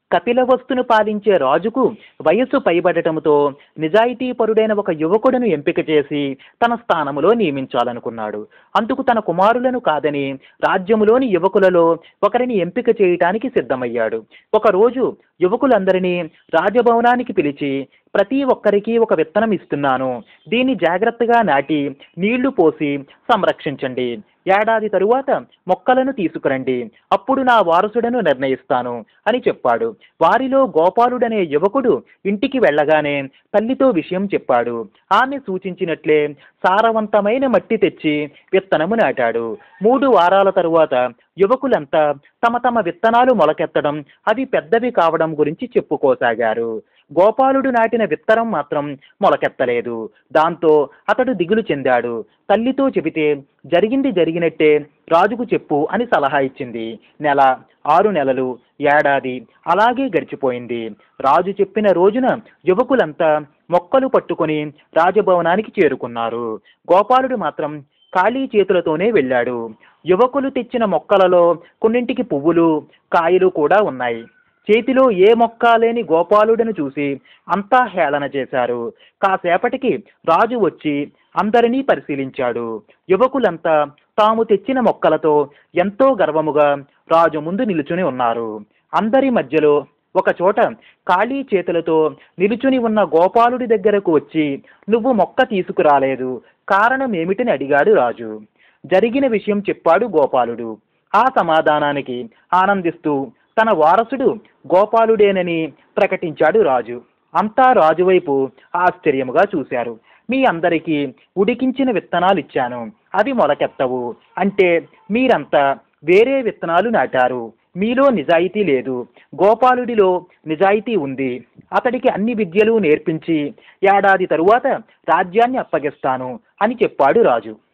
కపిలవస్తును పాలించే రాజుకు వయస్సు పైబడటంతో నిజాయితీపరుడైన ఒక యువకుడును ఎంపిక చేసి తన స్థానములో నియమించాలనుకున్నాడు అందుకు తన కుమారులను కాదని రాజ్యములోని యువకులలో ఒకరిని ఎంపిక చేయటానికి సిద్ధమయ్యాడు ఒకరోజు యువకులందరినీ రాజభవనానికి పిలిచి ప్రతి ఒక్కరికి ఒక విత్తనం ఇస్తున్నాను దీన్ని జాగ్రత్తగా నాటి నీళ్లు పోసి సంరక్షించండి ఏడాది తరువాత మొక్కలను తీసుకురండి అప్పుడు నా వారసుడను నిర్ణయిస్తాను అని చెప్పాడు వారిలో గోపాలుడనే యువకుడు ఇంటికి వెళ్ళగానే తల్లితో విషయం చెప్పాడు ఆమె సూచించినట్లే సారవంతమైన మట్టి తెచ్చి విత్తనము నాటాడు మూడు వారాల తరువాత యువకులంతా తమ తమ విత్తనాలు మొలకెత్తడం అవి పెద్దవి కావడం గురించి చెప్పుకోసాగారు గోపాలుడు నాటిన విత్తనం మాత్రం మొలకెత్తలేదు దాంతో అతడు దిగులు చెందాడు తల్లితో చెబితే జరిగింది జరిగినట్టే రాజుకు చెప్పు అని సలహా ఇచ్చింది నెల ఆరు నెలలు ఏడాది అలాగే గడిచిపోయింది రాజు చెప్పిన రోజున యువకులంతా మొక్కలు పట్టుకొని రాజభవనానికి చేరుకున్నారు గోపాలుడు మాత్రం ఖాళీ చేతులతోనే వెళ్ళాడు యువకులు తెచ్చిన మొక్కలలో కొన్నింటికి పువ్వులు కాయలు కూడా ఉన్నాయి చేతిలో ఏ మొక్క లేని గోపాలుడను చూసి అంతా హేళన చేశారు కాసేపటికి రాజు వచ్చి అందరినీ పరిశీలించాడు యువకులంతా తాము తెచ్చిన మొక్కలతో ఎంతో గర్వముగా రాజు ముందు నిలుచుని ఉన్నారు అందరి మధ్యలో ఒక చోట ఖాళీ చేతులతో నిలుచుని ఉన్న గోపాలుడి దగ్గరకు వచ్చి నువ్వు మొక్క తీసుకురాలేదు కారణం ఏమిటని అడిగాడు రాజు జరిగిన విషయం చెప్పాడు గోపాలుడు ఆ సమాధానానికి ఆనందిస్తూ తన వారసుడు గోపాలుడేనని ప్రకటించాడు రాజు అంతా రాజు వైపు ఆశ్చర్యముగా చూశారు మీ అందరికీ ఉడికించిన విత్తనాలు ఇచ్చాను అవి మొలకెత్తవు అంటే మీరంతా వేరే విత్తనాలు నాటారు మీలో నిజాయితీ లేదు గోపాలుడిలో నిజాయితీ ఉంది అతడికి అన్ని విద్యలు నేర్పించి ఏడాది తరువాత రాజ్యాన్ని అప్పగిస్తాను అని చెప్పాడు రాజు